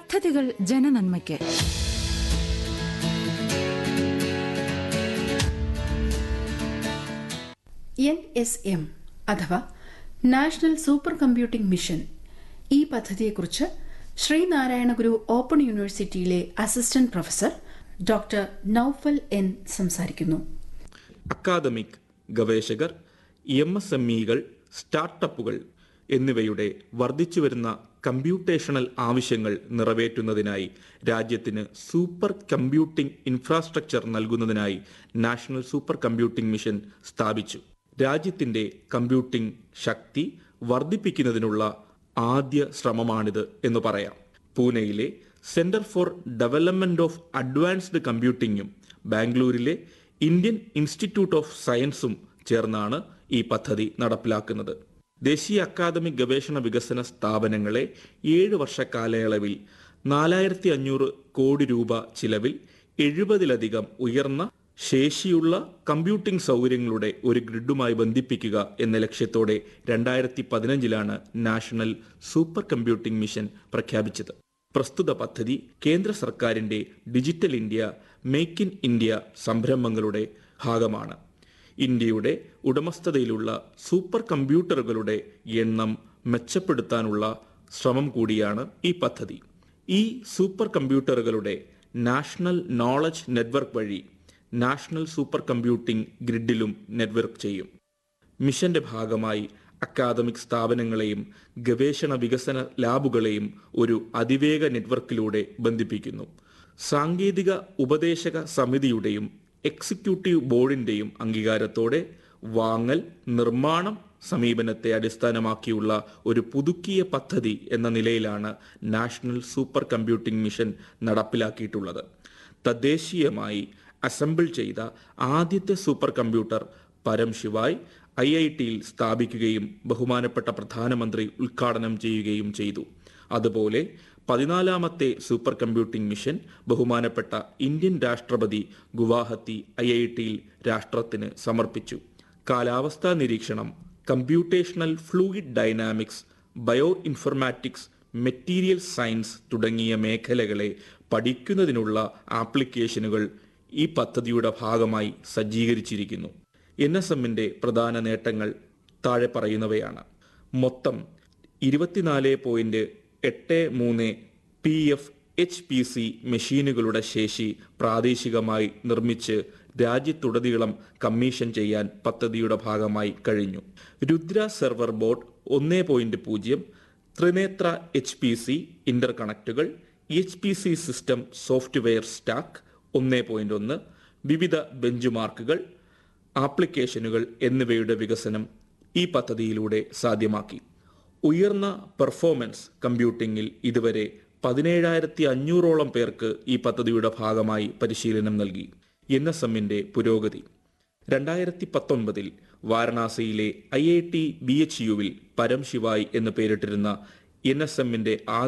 പദ്ധതികൾ ജനനന്മയ്ക്ക് N S M അഥവാ നാഷണൽ സൂപ്പർ കമ്പ്യൂട്ടിംഗ് മിഷൻ ഈ പദ്ധതിയെക്കുറിച്ച് ശ്രീനാരായണ ഗുരു ഓപ്പൺ യൂണിവേഴ്സിറ്റിയിലെ assistant professor doctor Noufal N സംസാരിക്കുന്നു അക്കാദമിക് ഗവേഷകർ എം എസ് എം ഇകൾ സ്റ്റാർട്ടപ്പുകൾ എന്നിവയുടെ വർദ്ധിച്ചുവരുന്ന കമ്പ്യൂട്ടേഷണൽ ആവശ്യങ്ങൾ നിറവേറ്റുന്നതിനായി രാജ്യത്തിന് സൂപ്പർ കമ്പ്യൂട്ടിംഗ് ഇൻഫ്രാസ്ട്രക്ചർ നൽകുന്നതിനായി നാഷണൽ സൂപ്പർ കമ്പ്യൂട്ടിംഗ് മിഷൻ സ്ഥാപിച്ചു രാജ്യത്തിന്റെ കമ്പ്യൂട്ടിംഗ് ശക്തി വർദ്ധിപ്പിക്കുന്നതിനുള്ള ആദ്യ ശ്രമമാണിത് എന്ന് പറയാം പൂനെയിലെ centre for development of advanced കമ്പ്യൂട്ടിംഗും ബാംഗ്ലൂരിലെ ഇന്ത്യൻ ഇൻസ്റ്റിറ്റ്യൂട്ട് ഓഫ് സയൻസും ചേർന്നാണ് ഈ പദ്ധതി നടപ്പിലാക്കുന്നത് ദേശീയ അക്കാദമിക് ഗവേഷണ വികസന സ്ഥാപനങ്ങളെ ഏഴ് വർഷ കാലയളവിൽ നാലായിരത്തി അഞ്ഞൂറ് കോടി രൂപ ചിലവിൽ എഴുപതിലധികം ഉയർന്ന ശേഷിയുള്ള കമ്പ്യൂട്ടിംഗ് സൗകര്യങ്ങളുടെ ഒരു ഗ്രിഡുമായി ബന്ധിപ്പിക്കുക എന്ന ലക്ഷ്യത്തോടെ രണ്ടായിരത്തി പതിനഞ്ചിലാണ് നാഷണൽ സൂപ്പർ കമ്പ്യൂട്ടിംഗ് മിഷൻ പ്രഖ്യാപിച്ചത് പ്രസ്തുത പദ്ധതി കേന്ദ്ര സർക്കാരിന്റെ digital India make in India സംരംഭങ്ങളുടെ ഭാഗമാണ് ഇന്ത്യയുടെ ഉടമസ്ഥതയിലുള്ള സൂപ്പർ കമ്പ്യൂട്ടറുകളുടെ എണ്ണം മെച്ചപ്പെടുത്താനുള്ള ശ്രമം കൂടിയാണ് ഈ പദ്ധതി ഈ സൂപ്പർ കമ്പ്യൂട്ടറുകളുടെ നാഷണൽ നോളജ് നെറ്റ്വർക്ക് വഴി നാഷണൽ സൂപ്പർ കമ്പ്യൂട്ടിംഗ് ഗ്രിഡിലും നെറ്റ്വർക്ക് ചെയ്യും മിഷന്റെ ഭാഗമായി അക്കാദമിക് സ്ഥാപനങ്ങളെയും ഗവേഷണ വികസന ലാബുകളെയും ഒരു അതിവേഗ നെറ്റ്വർക്കിലൂടെ ബന്ധിപ്പിക്കുന്നു സാങ്കേതിക ഉപദേശക സമിതിയുടെയും എക്സിക്യൂട്ടീവ് ബോർഡിന്റെയും അംഗീകാരത്തോടെ വാങ്ങൽ നിർമ്മാണം സമീപനത്തെ അടിസ്ഥാനമാക്കിയുള്ള ഒരു പുതുക്കിയ പദ്ധതി എന്ന നിലയിലാണ് നാഷണൽ സൂപ്പർ കമ്പ്യൂട്ടിംഗ് മിഷൻ നടപ്പിലാക്കിയിട്ടുള്ളത് തദ്ദേശീയമായി അസംബിൾ ചെയ്ത ആദ്യത്തെ സൂപ്പർ കമ്പ്യൂട്ടർ പരം ശിവായ് ഐ ഐ ടിയിൽ സ്ഥാപിക്കുകയും ബഹുമാനപ്പെട്ട പ്രധാനമന്ത്രി ഉദ്ഘാടനം ചെയ്യുകയും ചെയ്തു അതുപോലെ പതിനാലാമത്തെ സൂപ്പർ കമ്പ്യൂട്ടിംഗ് മിഷൻ ബഹുമാനപ്പെട്ട ഇന്ത്യൻ രാഷ്ട്രപതി ഗുവാഹത്തി ഐ ഐ ടിയിൽ രാഷ്ട്രത്തിന് സമർപ്പിച്ചു കാലാവസ്ഥാ നിരീക്ഷണം computational fluid dynamics bio informatics material science തുടങ്ങിയ മേഖലകളെ പഠിക്കുന്നതിനുള്ള ആപ്ലിക്കേഷനുകൾ ഈ പദ്ധതിയുടെ ഭാഗമായി സജ്ജീകരിച്ചിരിക്കുന്നു എൻ എസ് എമ്മിന്റെ പ്രധാന നേട്ടങ്ങൾ താഴെ പറയുന്നവയാണ് മൊത്തം ഇരുപത്തിനാല് പോയിന്റ് എട്ട് മൂന്ന് P F H P C മെഷീനുകളുടെ ശേഷി പ്രാദേശികമായി നിർമ്മിച്ച് രാജ്യത്തുടനീളം കമ്മീഷൻ ചെയ്യാൻ പദ്ധതിയുടെ ഭാഗമായി കഴിഞ്ഞു രുദ്ര സെർവർ ബോർഡ് ഒന്ന് പോയിന്റ് പൂജ്യം Trinetra H P C inter കണക്റ്റുകൾ H P C system software stack ഒന്ന് പോയിന്റ് ഒന്ന് വിവിധ ബെഞ്ച് മാർക്കുകൾ ആപ്ലിക്കേഷനുകൾ എന്നിവയുടെ വികസനം ഈ പദ്ധതിയിലൂടെ സാധ്യമാക്കി ഉയർന്ന പെർഫോമൻസ് കമ്പ്യൂട്ടിംഗിൽ ഇതുവരെ പതിനേഴായിരത്തി അഞ്ഞൂറോളം പേർക്ക് ഈ പദ്ധതിയുടെ ഭാഗമായി പരിശീലനം നൽകി എൻ എസ് എമ്മിന്റെ പുരോഗതി രണ്ടായിരത്തി പത്തൊൻപതിൽ വാരണാസിയിലെ I I T B H യുവിൽ പരം ശിവായ് എന്ന് പേരിട്ടിരുന്ന എൻ എസ് എമ്മിന്റെ ആദ്യ